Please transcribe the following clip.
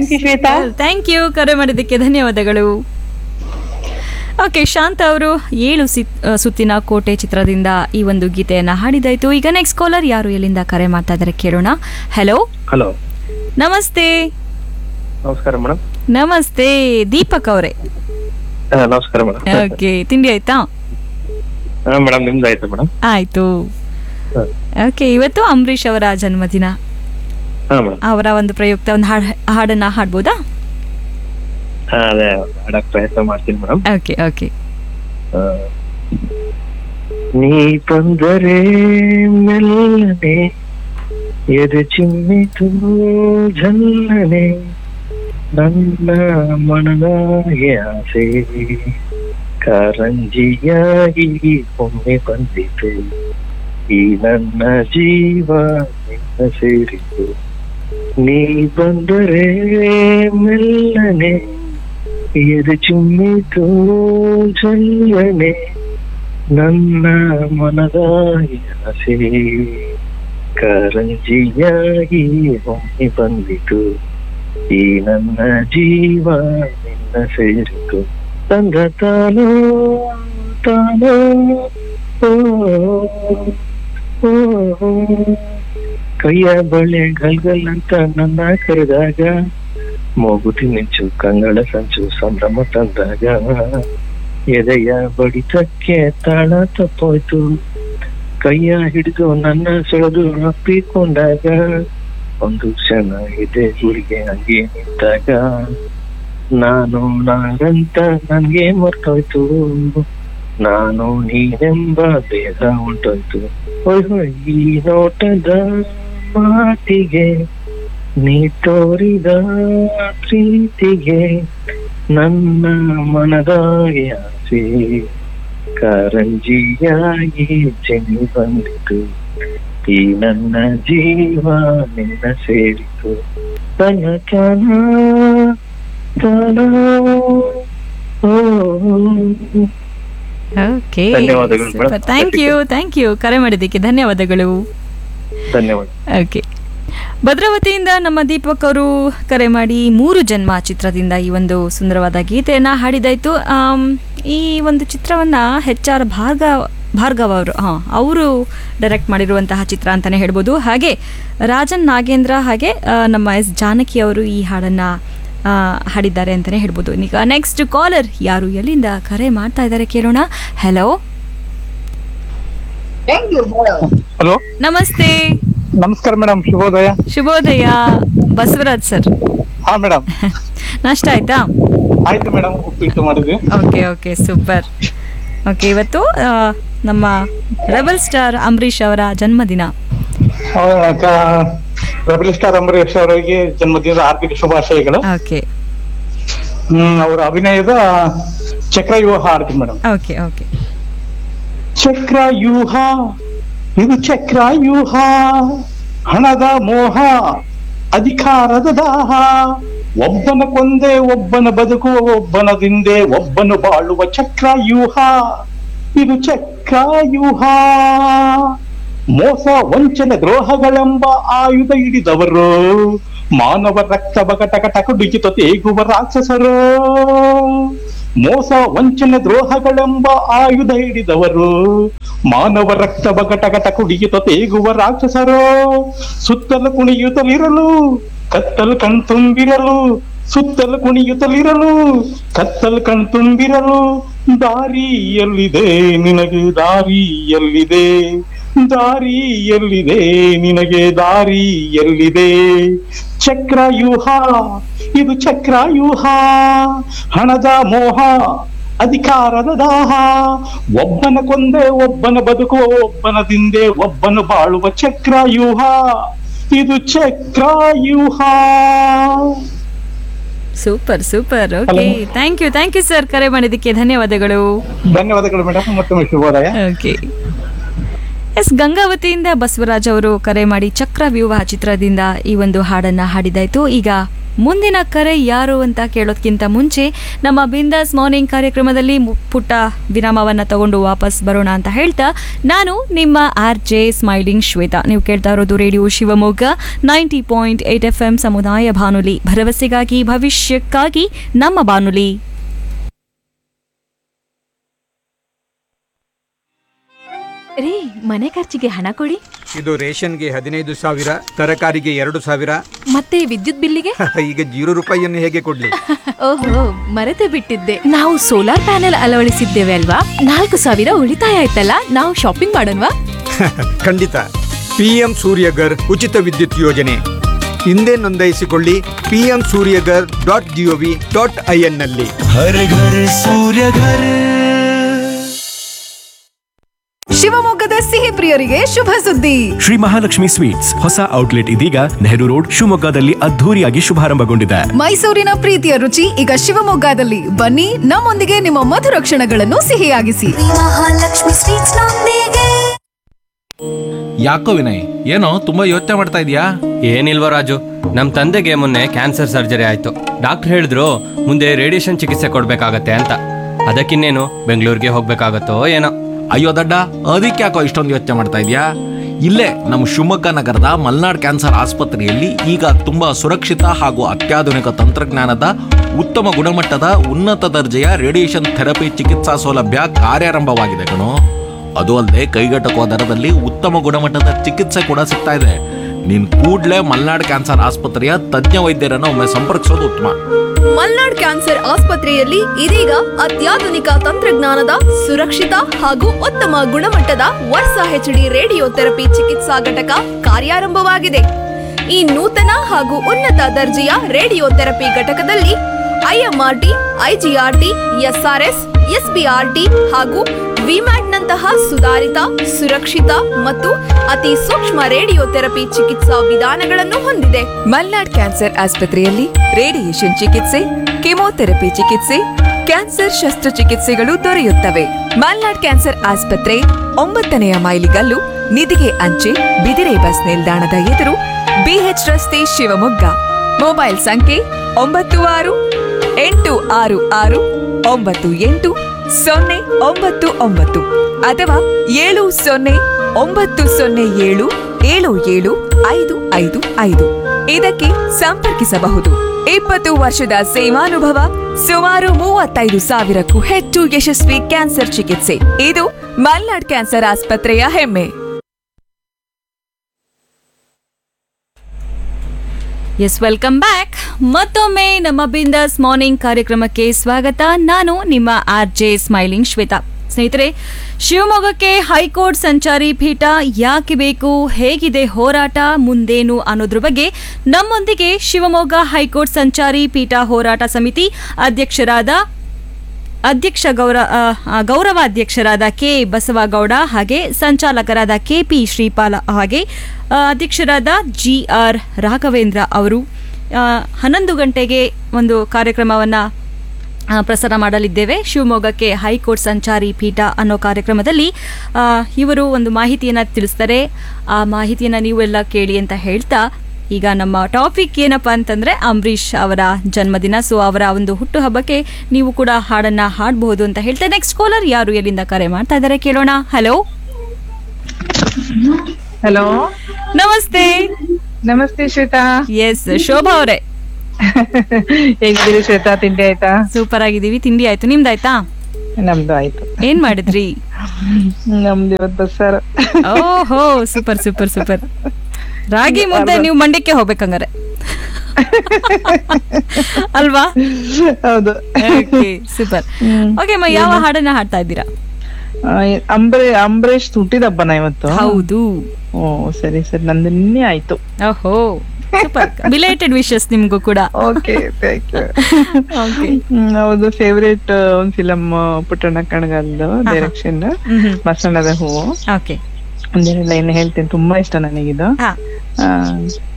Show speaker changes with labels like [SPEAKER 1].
[SPEAKER 1] Thank you Shweta
[SPEAKER 2] thank you ಕರೆ ಮಾಡಿದ್ದಕ್ಕೆ ಧನ್ಯವಾದಗಳು ಓಕೆ ಶಾಂತ ಅವರು ಏಳು ಸಿತ್- ಆ, ಸುತ್ತಿನ ಕೋಟೆ ಚಿತ್ರದಿಂದ ಈ ಒಂದು ಗೀತೆಯನ್ನ ಹಾಡಿದಾಯ್ತು ಈಗ ನೆಕ್ಸ್ಟ್ ಕಾಲರ್ ಯಾರು ಎಲ್ಲಿಂದ ಕರೆ ಮಾಡ್ತಾ ಇದ್ದಾರೆ ಕೇಳೋಣ ಹಲೋ
[SPEAKER 3] ಹಲೋ
[SPEAKER 2] ನಮಸ್ತೆ
[SPEAKER 3] ನಮಸ್ಕಾರ ಮೇಡಮ್
[SPEAKER 2] ನಮಸ್ತೆ ದೀಪಕ್ ಅವರೇ
[SPEAKER 3] ನಮಸ್ಕಾರ ಮೇಡಮ್
[SPEAKER 2] ಓಕೆ ತಿಂಡಿ ಆಯ್ತಾ
[SPEAKER 3] ಮೇಡಮ್ ನಿಮ್ದು ಆಯ್ತು ಮೇಡಮ್
[SPEAKER 2] ಆಯ್ತು ಓಕೆ ಇವತ್ತು ಅಂಬರೀಷ್ ಅವರ ಜನ್ಮದಿನ
[SPEAKER 3] ಹಾ ಮೇಡಮ್
[SPEAKER 2] ಅವರ ಒಂದು ಪ್ರಯುಕ್ತ ಒಂದು ಹಾಡ್ ಹಾಡನ್ನ ಹಾಡ್ಬೋದಾ
[SPEAKER 3] ಅದೇ ಹಾಡಕ್ ಪ್ರಯತ್ನ ಮಾಡ್ತೀನಿ ಮೇಡಮ್
[SPEAKER 2] ಓಕೆ ಓಕೆ
[SPEAKER 3] ನೀ ಬಂದರೆ ಮೆಲ್ಲನೆ ಎದೆ ಚಿಮ್ಮಿತು ಜಲ್ಲನೆ ನನ್ನ ಮನದಾಗೆ ಆಸೆ ಕಾರಂಜಿಯಾಗಿ ಒಮ್ಮೆ ಬಂದಿತು ಈ ನನ್ನ ಜೀವ ನಿನ್ನ ಸೇರಿತು ನೀ ಬಂದರೆ ಮೆಲ್ಲನೆ ಎದೆ ಚಿಮ್ಮಿತು ಜಲ್ಲನೆ ನನ್ನ ಮನದ ಆಸೆ ಕಾರಂಜಿಯಾಗಿ ಒಮ್ಮೆ ಬಂದಿತು ಈ ನನ್ನ ಜೀವ ನಿನ್ನ ಸೇರಿತು ತಂದ ತಾನೋ ತಾನೋ ಓ, ಓ, ಓ. ಕೈಯ ಬಳೆ ಗಲ್ಗಲ್ ಅಂತ ನನ್ನ ಕರೆದಾಗ ಮೂಗುತಿ ಮಿಂಚು ಕಂಗಳ ಸಂಚು ಸಂಭ್ರಮ ತಂದಾಗ ಎದೆಯ ಬಡಿತಕ್ಕೆ ತಾಳ ತಪ್ಪೋಯ್ತು ಕೈಯ ಹಿಡಿದು ನನ್ನ ಸೆಳೆದು ಅಪ್ಪಿಕೊಂಡಾಗ ಒಂದು ಕ್ಷಣ ಇದೆ ಗುರಿಗೆ ಹಂಗೆ ನಿಂತಾಗ ನಾನು ನಾನಂತ ನನ್ಗೆ ಮರ್ತೋಯ್ತು ನಾನು ನೀನೆಂಬ ಭೇದ ಉಂಟೋಯ್ತು ಹೊಯ್ ಹೊಯ್ ಈ ನೋಟದ ಮಾತಿಗೆ ನೀ ತೋರಿದ ಪ್ರೀತಿಗೆ ನನ್ನ ಮನದಾಗೆ ಆಸೆ ಕಾರಂಜಿಯಾಗಿ ಚೆನ್ನಿ ಬಂದಿತು ಈ ನನ್ನ ಜೀವ ನಿನ್ನ ಸೇರಿತು ತನ ತನ ತನ ಓ
[SPEAKER 2] ಓಕೆ
[SPEAKER 3] ಧನ್ಯವಾದಗಳು madam.
[SPEAKER 2] Thank you thank you ಕರೆ ಮಾಡಿದ್ದಕ್ಕೆ ಧನ್ಯವಾದಗಳು
[SPEAKER 3] ಧನ್ಯವಾದ
[SPEAKER 2] ಓಕೆ ಭದ್ರಾವತಿಯಿಂದ ನಮ್ಮ ದೀಪಕ್ ಅವರು ಕರೆ ಮಾಡಿ ಮೂರು ಜನ್ಮ ಚಿತ್ರದಿಂದ ಈ ಒಂದು ಸುಂದರವಾದ ಗೀತೆಯನ್ನ ಹಾಡಿದಾಯ್ತು ಆಮ್, ಈ ಒಂದು ಚಿತ್ರವನ್ನ ಹೆಚ್ ಆರ್ ಭಾರ್ಗವ್ ಭಾರ್ಗವ್ ಅವರು ಹಾಂ ಅವರು ಡೈರೆಕ್ಟ್ ಮಾಡಿರುವಂತಹ ಚಿತ್ರ ಅಂತಾನೆ ಹೇಳ್ಬೋದು ಹಾಗೆ ರಾಜನ್ ನಾಗೇಂದ್ರ ಹಾಗೆ ಆ, ನಮ್ಮ ಎಸ್ ಜಾನಕಿ ಅವರು ಈ ಹಾಡನ್ನ ಆ, ಹಾಡಿದ್ದಾರೆ ಅಂತಾನೆ ಹೇಳ್ಬೋದು ಈಗ ನೆಕ್ಸ್ಟ್ ಕಾಲರ್ ಯಾರು ಎಲ್ಲಿಂದ ಕರೆ ಮಾಡ್ತಾ ಇದ್ದಾರೆ ಕೇಳೋಣ ಹಲೋ
[SPEAKER 4] ಹಲೋ
[SPEAKER 2] ನಮಸ್ತೆ
[SPEAKER 4] ನಮಸ್ಕಾರ ಮೇಡಮ್ ಶುಭೋದಯ
[SPEAKER 2] ಶುಭೋದಯ ಬಸವರಾಜ್ ಸರ್
[SPEAKER 4] ಹಾ ಮೇಡಮ್
[SPEAKER 2] ನಾಷ್ಟ ಆಯ್ತಾ
[SPEAKER 4] ಆಯ್ತು ಮೇಡಮ್ ಉಪ್ಪಿಟ್ಟು ಮಾಡಿದ್ವಿ
[SPEAKER 2] ಓಕೆ ಓಕೆ ಸೂಪರ್ ಓಕೆ ಇವತ್ತು ಆ, ನಮ್ಮ ರೆಬಲ್ ಸ್ಟಾರ್ ಅಂಬರೀಷ್ ಅವರ ಜನ್ಮದಿನ
[SPEAKER 4] ರಬಲ್ ಸ್ಟಾರ್ ಅಂಬರೀಶ್ ಅವರಿಗೆ ಜನ್ಮದಿನದ ಆರ್ಥಿಕ ಶುಭಾಶಯಗಳು
[SPEAKER 2] ಓಕೆ
[SPEAKER 4] ಹ್ಮ್ ಅವರ ಅಭಿನಯದ ಚಕ್ರವ್ಯೂಹ ಹಾಡ್ತೀನಿ ಮೇಡಮ್
[SPEAKER 2] ಓಕೆ ಓಕೆ
[SPEAKER 4] ಚಕ್ರವ್ಯೂಹ ಇದು ಚಕ್ರವ್ಯೂಹ ಹಣದ ಮೋಹ ಅಧಿಕಾರದ ದಾಹ ಒಬ್ಬನ ಕೊಂದೆ ಒಬ್ಬನ ಬದುಕುವ ಒಬ್ಬನದಿಂದೆ ಒಬ್ಬನು ಬಾಳುವ ಚಕ್ರವ್ಯೂಹ ಇದು ಚಕ್ರವ್ಯೂಹ ಮೋಸ ವಂಚನೆ ದ್ರೋಹಗಳೆಂಬ ಆಯುಧ ಹಿಡಿದವರು ಮಾನವ ರಕ್ತ ಬಕಟಕಟಕ ಡಿಜಿತ ತೇಗುವ ರಾಕ್ಷಸರು ಮೋಸ ವಂಚನೆ ದ್ರೋಹಗಳೆಂಬ ಆಯುಧ ಹಿಡಿದವರು ಮಾನವ ರಕ್ತ ಬಕಟಕಟ ಕುಡಿಯುತ್ತ ತೇಗುವ ರಾಕ್ಷಸರು ಸುತ್ತಲು ಕುಣಿಯುತ್ತಲಿರಲು ಕತ್ತಲು ಕಣ್ತುಂಬಿರಲು ಸುತ್ತಲು ಕುಣಿಯುತ್ತಲಿರಲು ಕತ್ತಲು ಕಣ್ತುಂಬಿರಲು ದಾರಿಯಲ್ಲಿದೆ ನಿನಗೆ ದಾರಿಯಲ್ಲಿದೆ ದಾರಿಯಲ್ಲಿದೆ ನಿನಗೆ ದಾರಿಯಲ್ಲಿದೆ ಚಕ್ರವ್ಯೂಹ ಇದು ಚಕ್ರವ್ಯೂಹ ಹಣದ ಮೋಹ ಅಧಿಕಾರದ ದಾಹ ಒಬ್ಬನ ಕೊಂದೆ ಒಬ್ಬನ ಬದುಕುವ ಒಬ್ಬನದಿಂದೆ ಒಬ್ಬನು ಬಾಳುವ ಚಕ್ರವ್ಯೂಹ ಇದು ಚಕ್ರವ್ಯೂಹ
[SPEAKER 2] super super okay thank you thank you sir ಕರೆ ಮಾಡಿದ್ದಕ್ಕೆ ಧನ್ಯವಾದಗಳು
[SPEAKER 4] ಧನ್ಯವಾದಗಳು ಮೇಡಮ್ ಮತ್ತೊಮ್ಮೆ ಶುಭೋದಯ
[SPEAKER 2] ಓಕೆ ಎಸ್ ಗಂಗಾವತಿಯಿಂದ ಬಸವರಾಜ್ ಅವರು ಕರೆ ಮಾಡಿ ಚಕ್ರವ್ಯೂಹ ಚಿತ್ರದಿಂದ ಈ ಒಂದು ಹಾಡನ್ನ ಹಾಡಿದಾಯ್ತು ಈಗ ಮುಂದಿನ ಕರೆ ಯಾರು ಅಂತ ಕೇಳೋದ್ಕಿಂತ ಮುಂಚೆ ನಮ್ಮ ಬಿಂದಾಸ್ ಮಾರ್ನಿಂಗ್ ಕಾರ್ಯಕ್ರಮದಲ್ಲಿ ಮು- ಪುಟ್ಟ ವಿರಾಮವನ್ನು ತಗೊಂಡು ವಾಪಸ್ ಬರೋಣ ಅಂತ ಹೇಳ್ತಾ ನಾನು ನಿಮ್ಮ ಆರ್ ಜೆ ಸ್ಮೈಲಿಂಗ್ ಶ್ವೇತಾ ನೀವು ಕೇಳ್ತಾ ಇರೋದು radio Shivamogga ninety point eight F M ಸಮುದಾಯ ಬಾನುಲಿ ಭರವಸೆಗಾಗಿ ಭವಿಷ್ಯಕ್ಕಾಗಿ ನಮ್ಮ ಬಾನುಲಿ
[SPEAKER 1] ರೀ ಮನೆ ಖರ್ಚಿಗೆ ಹಣ ಕೊಡಿ
[SPEAKER 5] ಇದು ರೇಷನ್ಗೆ ಹದಿನೈದು ಸಾವಿರ ತರಕಾರಿಗೆ ಎರಡು ಸಾವಿರ
[SPEAKER 1] ಮತ್ತೆ ವಿದ್ಯುತ್ ಬಿಲ್ಲಿಗೆ
[SPEAKER 5] ಈಗ ಜೀರೋ ರೂಪಾಯಿಯನ್ನು ಹೇಗೆ ಕೊಡ್ಲಿ
[SPEAKER 1] ಓಹೋ ಮರೆತೇ ಬಿಟ್ಟಿದ್ದೆ ನಾವು ಸೋಲಾರ್ ಪ್ಯಾನೆಲ್ ಅಳವಡಿಸಿದ್ದೇವೆ ಅಲ್ವಾ ನಾಲ್ಕು ಸಾವಿರ ಉಳಿತಾಯ ಆಯ್ತಲ್ಲ ನಾವು ಶಾಪಿಂಗ್ ಮಾಡೋಣವಾ
[SPEAKER 5] ಖಂಡಿತ ಪಿಎಂ ಸೂರ್ಯಗರ್ ಉಚಿತ ವಿದ್ಯುತ್ ಯೋಜನೆ ಹಿಂದೆ ನೋಂದಾಯಿಸಿಕೊಳ್ಳಿ PM Suryaghar dot GOV dot IN ನಲ್ಲಿ
[SPEAKER 6] हर घर सूर्य घर
[SPEAKER 7] ಶಿವಮೊಗ್ಗದ ಸಿಹಿ ಪ್ರಿಯರಿಗೆ ಶುಭ ಸುದ್ದಿ
[SPEAKER 6] ಶ್ರೀ ಮಹಾಲಕ್ಷ್ಮಿ ಸ್ವೀಟ್ಸ್ ಹೊಸ ಔಟ್ಲೆಟ್ ಇದೀಗ ನೆಹರು ರೋಡ್ ಶಿವಮೊಗ್ಗದಲ್ಲಿ ಅದ್ಧೂರಿಯಾಗಿ ಶುಭಾರಂಭಗೊಂಡಿದೆ
[SPEAKER 7] ಮೈಸೂರಿನ ಪ್ರೀತಿಯ ರುಚಿ ಈಗ ಶಿವಮೊಗ್ಗದಲ್ಲಿ ಬನ್ನಿ ನಮ್ಮೊಂದಿಗೆ ನಿಮ್ಮ ಮಧುರ ಕ್ಷಣಗಳನ್ನು ಸಿಹಿಯಾಗಿಸಿ
[SPEAKER 8] ಮಹಾಲಕ್ಷ್ಮಿ ಸ್ವೀಟ್ಸ್ ನೊಂದಿಗೆ
[SPEAKER 9] ಯಾಕೋ ವಿನಯ್ ಏನೋ ತುಂಬಾ ಯೋಚನೆ ಮಾಡ್ತಾ ಇದೀಯಾ
[SPEAKER 10] ಏನಿಲ್ವ ರಾಜು ನಮ್ಮ ತಂದೆಗೆ ಮೊನ್ನೆ ಕ್ಯಾನ್ಸರ್ ಸರ್ಜರಿ ಆಯ್ತು ಡಾಕ್ಟರ್ ಹೇಳಿದ್ರು ಮುಂದೆ ರೇಡಿಯೇಷನ್ ಚಿಕಿತ್ಸೆ ಕೊಡ್ಬೇಕಾಗತ್ತೆ ಅಂತ ಅದಕ್ಕಿನ್ನೇನು ಬೆಂಗಳೂರಿಗೆ ಹೋಗ್ಬೇಕಾಗತ್ತೋ ಏನೋ
[SPEAKER 9] ಅಯ್ಯೋ ದಡ್ಡ ಅದಕ್ಕೆ ಯಾಕೋ ಇಷ್ಟೊಂದು ಯೋಚನೆ ಮಾಡ್ತಾ ಇದೀಯಾ ಇಲ್ಲೇ ನಮ್ಮ ಶಿವಮೊಗ್ಗ ನಗರದ ಮಲ್ನಾಡ್ ಕ್ಯಾನ್ಸರ್ ಆಸ್ಪತ್ರೆಯಲ್ಲಿ ಈಗ ತುಂಬಾ ಸುರಕ್ಷಿತ ಹಾಗೂ ಅತ್ಯಾಧುನಿಕ ತಂತ್ರಜ್ಞಾನದ ಉತ್ತಮ ಗುಣಮಟ್ಟದ ಉನ್ನತ ದರ್ಜೆಯ ರೇಡಿಯೇಷನ್ ಥೆರಪಿ ಚಿಕಿತ್ಸಾ ಸೌಲಭ್ಯ ಕಾರ್ಯಾರಂಭವಾಗಿದೆ ಕಣೋ ಅದು ಅಲ್ಲದೆ ಕೈಗೆಟಕುವ ದರದಲ್ಲಿ ಉತ್ತಮ ಗುಣಮಟ್ಟದ ಚಿಕಿತ್ಸೆ ಕೂಡ ಸಿಗ್ತಾ ಇದೆ ನೀನ್ ಕೂಡ್ಲೇ ಮಲ್ನಾಡ್ ಕ್ಯಾನ್ಸರ್ ಆಸ್ಪತ್ರೆಯ ತಜ್ಞ ವೈದ್ಯರನ್ನು ಒಮ್ಮೆ ಸಂಪರ್ಕಿಸೋದು ಉತ್ತಮ
[SPEAKER 7] ಮಲ್ನಾಡ್ ಕ್ಯಾನ್ಸರ್ ಆಸ್ಪತ್ರೆಯಲ್ಲಿ ಇದೀಗ ಅತ್ಯಾಧುನಿಕ ತಂತ್ರಜ್ಞಾನದ ಸುರಕ್ಷಿತ ಹಾಗೂ ಉತ್ತಮ ಗುಣಮಟ್ಟದ ವರ್ಷ ಹೆಚ್ಡಿ ರೇಡಿಯೋ ಥೆರಪಿ ಚಿಕಿತ್ಸಾ ಘಟಕ ಕಾರ್ಯಾರಂಭವಾಗಿದೆ ಈ ನೂತನ ಹಾಗೂ ಉನ್ನತ ದರ್ಜೆಯ ರೇಡಿಯೋ ಥೆರಪಿ ಘಟಕದಲ್ಲಿ ಐಎಂಆರ್ಟಿ ಐಜಿಆರ್ಟಿ ಎಸ್ಆರ್ಎಸ್ ಎಸ್ಬಿಆರ್ಟಿ ಹಾಗೂ ವಿಮ್ಯಾಟ್ನಂತಹ ಸುಧಾರಿತ ಸುರಕ್ಷಿತ ಮತ್ತು ಅತಿ ಸೂಕ್ಷ್ಮ ರೇಡಿಯೋ ಥೆರಪಿ ಚಿಕಿತ್ಸಾ ವಿಧಾನಗಳನ್ನು ಹೊಂದಿದೆ
[SPEAKER 11] ಮಲ್ನಾಡ್ ಕ್ಯಾನ್ಸರ್ ಆಸ್ಪತ್ರೆಯಲ್ಲಿ ರೇಡಿಯೇಷನ್ ಚಿಕಿತ್ಸೆ ಕೆಮೊಥೆರಪಿ ಚಿಕಿತ್ಸೆ ಕ್ಯಾನ್ಸರ್ ಶಸ್ತ್ರಚಿಕಿತ್ಸೆಗಳು ದೊರೆಯುತ್ತವೆ ಮಲ್ನಾಡ್ ಕ್ಯಾನ್ಸರ್ ಆಸ್ಪತ್ರೆ ಒಂಬತ್ತನೆಯ ಮೈಲಿಗಲ್ಲು ನಿಧಿಗೆ ಅಂಚೆ ಬಿದಿರೆ ಬಸ್ ನಿಲ್ದಾಣದ ಎದುರು ಬಿಎಚ್ ರಸ್ತೆ ಶಿವಮೊಗ್ಗ ಮೊಬೈಲ್ ಸಂಖ್ಯೆ ಒಂಬತ್ತು ಆರು ಎಂಟು ಆರು ಆರು ಒಂಬತ್ತು ಎಂಟು ಸೊನ್ನೆ ಒಂಬತ್ತು ಒಂಬತ್ತು ಅಥವಾ ಏಳು ಸೊನ್ನೆ ಒಂಬತ್ತು ಸೊನ್ನೆ ಏಳು ಏಳು ಏಳು ಐದು ಐದು ಐದು ಇದಕ್ಕೆ ಸಂಪರ್ಕಿಸಬಹುದು ಇಪ್ಪತ್ತು ವರ್ಷದ ಸೇವಾನುಭವ ಸುಮಾರು ಮೂವತ್ತೈದು ಸಾವಿರಕ್ಕೂ ಹೆಚ್ಚು ಯಶಸ್ವಿ ಕ್ಯಾನ್ಸರ್ ಚಿಕಿತ್ಸೆ ಇದು ಮಲ್ನಾಡ್ ಕ್ಯಾನ್ಸರ್ ಆಸ್ಪತ್ರೆಯ ಹೆಮ್ಮೆ
[SPEAKER 2] ಎಸ್ ವೆಲ್ಕಮ್ ಬ್ಯಾಕ್ ಮತ್ತೊಮ್ಮೆ ನಮ್ಮ ಬಿಂದಾಸ್ ಮಾರ್ನಿಂಗ್ ಕಾರ್ಯಕ್ರಮಕ್ಕೆ ಸ್ವಾಗತ ನಾನು ನಿಮ್ಮ ಆರ್ ಜೆ ಸ್ಮೈಲಿಂಗ್ ಶ್ವೇತಾ ಸ್ನೇಹಿತರೆ ಶಿವಮೊಗ್ಗಕ್ಕೆ ಹೈಕೋರ್ಟ್ ಸಂಚಾರಿ ಪೀಠ ಯಾಕೆ ಬೇಕು ಹೇಗಿದೆ ಹೋರಾಟ ಮುಂದೇನು ಅನ್ನೋದ್ರ ಬಗ್ಗೆ ನಮ್ಮೊಂದಿಗೆ ಶಿವಮೊಗ್ಗ ಹೈಕೋರ್ಟ್ ಸಂಚಾರಿ ಪೀಠ ಹೋರಾಟ ಸಮಿತಿ ಅಧ್ಯಕ್ಷರಾದ ಅಧ್ಯಕ್ಷ ಗೌರ ಆ, ಆ, ಗೌರವಾಧ್ಯಕ್ಷರಾದ ಕೆ ಬಸವಗೌಡ ಹಾಗೆ ಸಂಚಾಲಕರಾದ ಕೆ ಪಿ ಶ್ರೀಪಾಲ ಹಾಗೆ ಆ, ಅಧ್ಯಕ್ಷರಾದ ಜಿ ಆರ್ ರಾಘವೇಂದ್ರ ಅವರು ಆ, ಹನ್ನೊಂದು ಗಂಟೆಗೆ ಒಂದು ಕಾರ್ಯಕ್ರಮವನ್ನು ಪ್ರಸಾರ ಮಾಡಲಿದ್ದೇವೆ ಶಿವಮೊಗ್ಗಕ್ಕೆ ಹೈಕೋರ್ಟ್ ಸಂಚಾರಿ ಪೀಠ ಅನ್ನೋ ಕಾರ್ಯಕ್ರಮದಲ್ಲಿ ಆ, ಇವರು ಒಂದು ಮಾಹಿತಿಯನ್ನು ತಿಳಿಸ್ತಾರೆ ಆ ಮಾಹಿತಿಯನ್ನು ನೀವು ಎಲ್ಲ ಕೇಳಿ ಅಂತ ಹೇಳ್ತಾ ಈಗ ನಮ್ಮ ಟಾಪಿಕ್ ಏನಪ್ಪಾ ಅಂತಂದ್ರೆ ಅಂಬರೀಷ್ ಅವರ ಜನ್ಮದಿನ ಸೊ ಅವರ ಒಂದು ಹುಟ್ಟುಹಬ್ಬಕ್ಕೆ ನೀವು ಕೂಡ ಹಾಡನ್ನ ಹಾಡಬಹುದು ಅಂತ ಹೇಳ್ತಾ ನೆಕ್ಸ್ಟ್ ಕಾಲರ್ ಯಾರು ಎಲ್ಲಿಂದ ಕರೆ ಮಾಡ್ತಾ ಇದ್ದಾರೆ ಕೇಳೋಣ ಹಲೋ
[SPEAKER 12] ಹಲೋ
[SPEAKER 2] ನಮಸ್ತೆ
[SPEAKER 12] ನಮಸ್ತೆ ಶ್ವೇತಾ
[SPEAKER 2] ಎಸ್ ಶೋಭಾ ಅವರೇ
[SPEAKER 12] ಹೇಗಿದ್ದೀರಿ ಶ್ವೇತಾ ತಿಂಡಿ ಆಯ್ತಾ
[SPEAKER 2] ಸೂಪರ್ ಆಗಿದ್ದೀವಿ ತಿಂಡಿ ಆಯ್ತು ನಿಮ್ದಾಯ್ತಾ
[SPEAKER 12] ನಮ್ದು ಆಯ್ತು
[SPEAKER 2] ಏನ್ ಮಾಡಿದ್ರಿ
[SPEAKER 12] ನಮ್ದು ಇವತ್ತು ಬಸ್ಸಾರು
[SPEAKER 2] ಓಹೋ ಸೂಪರ್ ಸೂಪರ್ ಸೂಪರ್ ರಾಗಿ ಮುದ್ದೆ ನೀವು ಮಂಡ್ಯಕ್ಕೆ ಹೋಗ್ಬೇಕಂಗಾರೆ ಅಲ್ವಾ
[SPEAKER 12] ಹೌದು
[SPEAKER 2] ಸೂಪರ್ ಓಕೆ ಅಮ್ಮ ಯಾವ ಹಾಡನ್ನ ಹಾಡ್ತಾ ಇದ್ದೀರಾ
[SPEAKER 12] ಆ, ಅಂಬರೀ ಅಂಬರೀಷ್ ಹುಟ್ಟಿದ ಹಬ್ಬನ ಇವತ್ತು
[SPEAKER 2] ಹೌದು
[SPEAKER 12] ಓ ಸರಿ ಸರಿ ನಂದು ನಿನ್ನೆ ಆಯ್ತು
[SPEAKER 2] ಓಹೋ ಸೂಪರ್ ಬಿಲೇಟೆಡ್ ವಿಶಸ್ ನಿಮ್ಗೂ ಕೂಡ
[SPEAKER 12] ಓಕೆ ಥ್ಯಾಂಕ್ ಯು
[SPEAKER 2] ಓಕೆ
[SPEAKER 12] ಹೌದು ಫೇವ್ರೇಟ್ ಒಂದ್ ಫಿಲಮ್ ಪುಟ್ಟಣ್ಣ ಕಣಗಲ್ದು ಡೈರೆಕ್ಷನ್ ಬಸವಣ್ಣದ ಹೂವು
[SPEAKER 2] ಓಕೆ
[SPEAKER 12] ಒಂದೆರಡು ಲೈನ್ ಹೇಳ್ತೀನಿ ತುಂಬಾ ಇಷ್ಟ ನನಗಿದು
[SPEAKER 2] ಹಾ
[SPEAKER 12] ಆ,